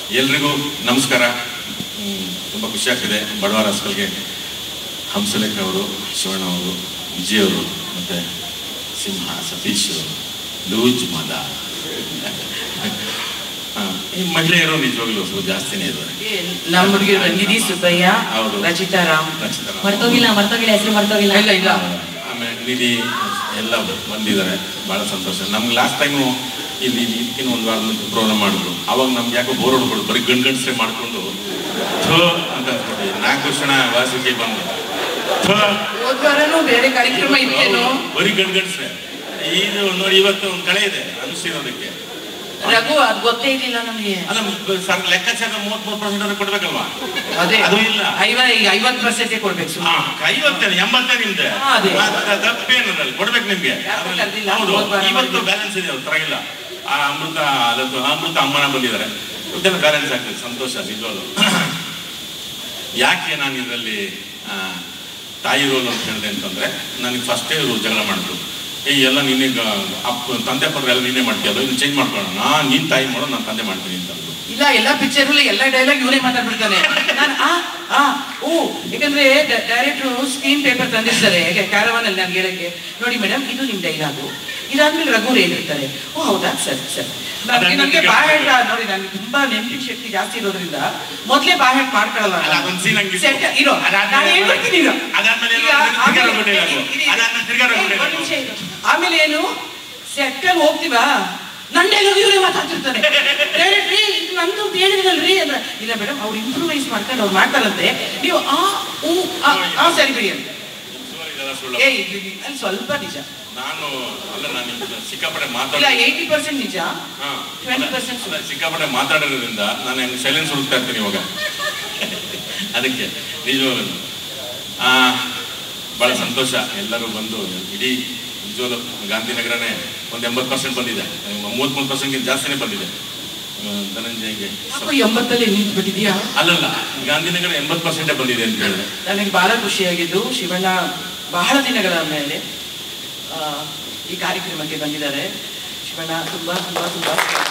ಎಲ್ರಿಗೂ ನಮಸ್ಕಾರ ಹ್ಮ್, ತುಂಬ ಖುಷಿ ಆಗ್ತಿದೆ ಬಡವರ ಹಾಸ್ಟೆಲ್ಗೆ ಹಂಸಲೇಖ ಅವರು ಶಿವಣ್ಣ ಅವರು ವಿಜಯ್ ಅವರು ಮತ್ತು ಸಿಂಹ ಸತೀಶ್ ಲೂಜ್ ಮದ ಆ, ಈ ಮಹಿಳೆಯರು ನಿಜವಾಗ್ಲೂ ಸ್ವಲ್ಪ ಜಾಸ್ತಿನೇ ಇದ್ದಾರೆ ನಮ್ಮ ಹುಡುಗಿರು ನಿಧಿ ಸುಬ್ಬಯ್ಯ ಹೌದು. ರಚಿತಾ ರಾಮ್ ರಚಿತಾ ರಾಮ್. ಮರ್ತೋಗಿಲ್ಲ ಮರ್ತೋಗಿಲ್ಲ ಹೆಸರು ಮರ್ತೋಗಿಲ್ಲ ಇಲ್ಲ ಇಲ್ಲ ಆಮೇಲೆ ನಿಧಿ ಎಲ್ಲ ಬಂದಿದ್ದಾರೆ ಭಾಳ ಸಂತೋಷ ನಮ್ಗೆ ಲಾಸ್ಟ್ ಟೈಮು ಇಲ್ಲಿ ಇದಕ್ಕಿನ ಒಂದು ವಾರದ ಪ್ರೋಗ್ರಾಮ್ ಮಾಡಿದ್ರು ಅವಾಗ ನಮ್ಗೆ ಯಾಕೋ ಬೋರ್ ಹೊಡ್ಕೊಡು ಬರೀ ಗಂಡ್ ಗಂಡಸೆ ಮಾಡ್ಕೊಂಡು ಥೋ ಅಂತ ಅನ್ಸ್ಬಿಟ್ಟು ನಾಲ್ಕು ವರ್ಷಣ ವಾಸಿಕೆ ಬಂದು ಥೋ ಹೋದ್ ವಾರನೂ ಬೇರೆ ಕಾರ್ಯಕ್ರಮ ಇತ್ತೇನು ಬರೀ ಗಂಡ್ ಗಂಡಸೆ ಇದು ನೋಡಿ ಇವತ್ತು ಒಂದು ಕಳೆ ಇದೆ ಅನಿಸಿರೋದಕ್ಕೆ ರಘು ಅದ್ ಗೊತ್ತೇ ಇರ್ಲಿಲ್ಲ ನಮ್ಗೆ ಅಲ್ಲ ಸರ್ ಲೆಕ್ಕಾಚಾರ ಮೂವತ್ಮೂರು ಪರ್ಸೆಂಟ್ ಕೊಡ್ಬೇಕಲ್ವಾ ಅದೇ ಅದು ಇಲ್ಲ ಐವ ಐವತ್ ಪರ್ಸೆಂಟ್ ಕೊಡ್ಬೇಕು ಹಾ, ಸುಮ್ಮನೆ ಐವತ್ತೇನು ಎಂಬತ್ತೇ ನಿಮ್ದೆ ಹಾ, ಅದೇ. ಮತ್ತೆ ತಪ್ಪೇನದಲ್ಲಿ ಕೊಡ್ಬೇಕು ನಿಮ್ಗೆ ಯಾಕೂ ಕರ್ದಿಲ್ಲ, ಹೌದು ಹೋದ್ ವಾರ ಇವತ್ತು ಮಾಡಿದ್ದು. ಬ್ಯಾಲೆನ್ಸ್ ಇದೆ ಅವ್ರ ಇಲ್ಲ ಆ ಅಮೃತ ಅದತ್ತು ಅಮೃತ ಅಮ್ಮನ ಬಂದಿದ್ದಾರೆ ಇವತ್ತೆಲ್ಲ ಬ್ಯಾಲೆನ್ಸ್ ಆಗ್ತದೆ ಸಂತೋಷ ನಿಜವಾಗ್ಲು ಯಾಕೆ ನಾನು ಇದರಲ್ಲಿ ಆ, ತಾಯಿ ರೋಲ್ ಅಂತ ಹೇಳಿದೆ ಅಂತಂದ್ರೆ ನನಗೆ ಫಸ್ಟೇ ಇವರು ಜಗಳ ಮಾಡಿದ್ರು ಏ ಎಲ್ಲ ನಿನ್ನೆ ಅಪ್ಪ ತಂದೆ ಪತ್ರ ಎಲ್ಲ ನೀನೇ ಮಾಡ್ತೀಯಲ್ಲ ಇನ್ನು ಚೇಂಜ್ ಮಾಡ್ಕೊಳ್ಳೋಣ ನಾ ನೀನ್ ತಾಯಿ ಮಾಡೋ ನಾನು ತಂದೆ ಮಾಡ್ತೀನಿ ಅಂತ ಅಂದ್ರು. ಇಲ್ಲ ಎಲ್ಲ ಪಿಕ್ಚರ್ ಎಲ್ಲ ಡೈಲಾಗ್ ಇವನೇ ಮಾತಾಡ್ಬಿಡ್ತಾನೆ ನಾನು ಆ ಆ ಓ ಯಾಕಂದ್ರೆ ಡೈರೆಕ್ಟ್ರು ಸ್ಕ್ರೀನ್ ಪೇಪರ್ ತಂದಿರ್ತಾರೆ ಕ್ಯಾರವಾನ್ ಅಲ್ಲಿ ನಾನು ಹೇಳಕ್ಕೆ ನೋಡಿ ಮೇಡಮ್ ಇದು ನಿಮ್ ಡೈಲಾಗು ಇದಾದ್ಮೇಲೆ ರಘುರ್ ಹೇಳಿರ್ತಾರೆ ಓ ಹೌದಾ ಸರಿ ಸರಿ ನನ್ಗೆ ಅದನ್ನ ನನಗೆ ಈಗ ಬಾಹ್ಯಾಟ ನೋಡಿ ನನಗೆ ತುಂಬಾ ನೆನಪಿನ ಶಕ್ತಿ ಜಾಸ್ತಿ ಇರೋದ್ರಿಂದ ಮೊದ್ಲೇ ಬಾಹ್ಯಾಟ ಮಾಡ್ಕೊಳ್ಳಲ್ಲ ಅಲ್ಲ, ಅದೊಂದು scene ಹಂಗಿತ್ತು. Set ಇರೋ ಅದಾದ್ಮೇಲೆ ನಾನು ಹೇಳ್ಬಿಡ್ತೀನಿ ಇರೋ. ಅದಾದ್ಮೇಲೆ ಈಗ ಏನು? ತಿರ್ಗಾ ಆಮೇಲೆ- ರಘು dialogue. ಇರಿ, ಇರಿ. ಅದಾದ್ಮೇಲೆ ತಿರ್ಗಾ ರಘು ಏ, ಒಂದ್ dialogue. ನಿಮಿಷ ಇರು. ಆಮೇಲೆ ಏನು ಸೆಟ್ಟಲ್ಲಿ ಹೋಗ್ತೀವಾ ನನ್ನ ಡೈಲಾಗ್ ಇವರೇ ಮಾತಾಡ್ತಿರ್ತಾರೆ ಡೈರೆಕ್ಟ್ ರೀ ಇದು ನಂದು ಅಂತ ಹೇಳಿದ್ರಲ್ರಿ ಅಂದ್ರೆ ಇಲ್ಲ ಮೇಡಮ್ ಅವ್ರು ಇಂಪ್ರೂವೈಸ್ ಮಾಡ್ಕೊಂಡು ಅವ್ರು ಮಾಡ್ತಾರಂತೆ ನೀವು ಆ ಹ್ಞೂ ಆ, ಆ ಸರಿ ಬಿಡಿ ಅಂತ ಇದೆಲ್ಲ ಸುಳ್ಳು. ಏ ಇದು- ಇದು- ಅಲ್ಲಿ ಸ್ವಲ್ಪ ನಿಜ ನಾನು ಅಲ್ಲ ನಾನು ಈಗ ಸಿಕ್ಕಾಪಟ್ಟೆ ಇಲ್ಲ ಮಾತಾಡ ಏಯ್ಟಿ ಪರ್ಸೆಂಟ್ ನಿಜ ಹಾ. 20% ಅಲ್ಲ, ಸಿಕ್ಕಾಪಟ್ಟೆ ಮಾತಾಡೋದ್ರಿಂದ ನಾನು ಹೆಂಗೆ ಸೈಲೆನ್ಸ್ ಹುಡುಕ್ತಾ ಇರ್ತೀನಿ ಇವಾಗ ಅದಕ್ಕೆ ನಿಜವಾಗಲು ಆ ಭಾಳ ಸಂತೋಷ ಎಲ್ಲರೂ ಬಂದು ಇಡೀ ನಿಜವಾಗ್ಲು ಗಾಂಧಿನಗರನೇ ಒಂದು ಎಂಬತ್ತು ಪರ್ಸೆಂಟ್ ಬಂದಿದೆ ಮೂವತ್ತ್ಮೂರು ಪರ್ಸೆಂಟ್ಗಿಂತ ಜಾಸ್ತಿನೇ ಬಂದಿದೆ ಆ, ಧನಂಜಯ್ಗೆ ಯಾಕೋ ಎಂಬತ್ತಲ್ಲಿ ನಿಂತು ಬಿಟ್ಟಿದ್ಯಾ ಅಲ್ಲಲ್ಲ ಗಾಂಧಿನಗರ ಎಂಬತ್ತು ಪರ್ಸೆಂಟೇ ಬಂದಿದೆ ಅಂತ ಹೇಳಿದೆ ನನಗೆ ಬಹಳ ಖುಷಿಯಾಗಿದ್ದು ಶಿವಣ್ಣ ಬಹಳ ದಿನಗಳ ಮೇಲೆ ಆ, ಈ ಕಾರ್ಯಕ್ರಮಕ್ಕೆ ಬಂದಿದ್ದಾರೆ ಶಿವಣ್ಣ ತುಂಬಾ ತುಂಬಾ ತುಂಬಾ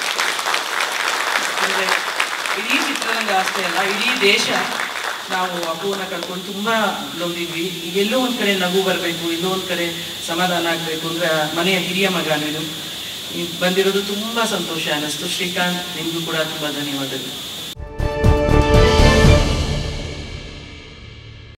ಅಂದ್ರೆ ಇಡೀ ಚಿತ್ರರಂಗ ಅಷ್ಟೇ ಅಲ್ಲ ಇಡೀ ದೇಶ ನಾವು ಅಪ್ಪುವನ್ನ ಕಳ್ಕೊಂಡು ತುಂಬಾ ನೊಂದಿದ್ವಿ ಈಗ ಎಲ್ಲೋ ಒಂದ್ ಕಡೆ ನಗು ಬರಬೇಕು ಎಲ್ಲೋ ಒಂದ್ ಕಡೆ ಸಮಾಧಾನ ಆಗ್ಬೇಕು ಅಂದ್ರೆ ಮನೆಯ ಹಿರಿಯ ಮಗ ನೀನು ನೀವ್ ಬಂದಿರೋದು ತುಂಬಾ ಸಂತೋಷ ಅನ್ನಿಸ್ತು ಶ್ರೀಕಾಂತ್ ನಿಮ್ಗೂ ಕೂಡ ತುಂಬಾ ಧನ್ಯವಾದಗಳು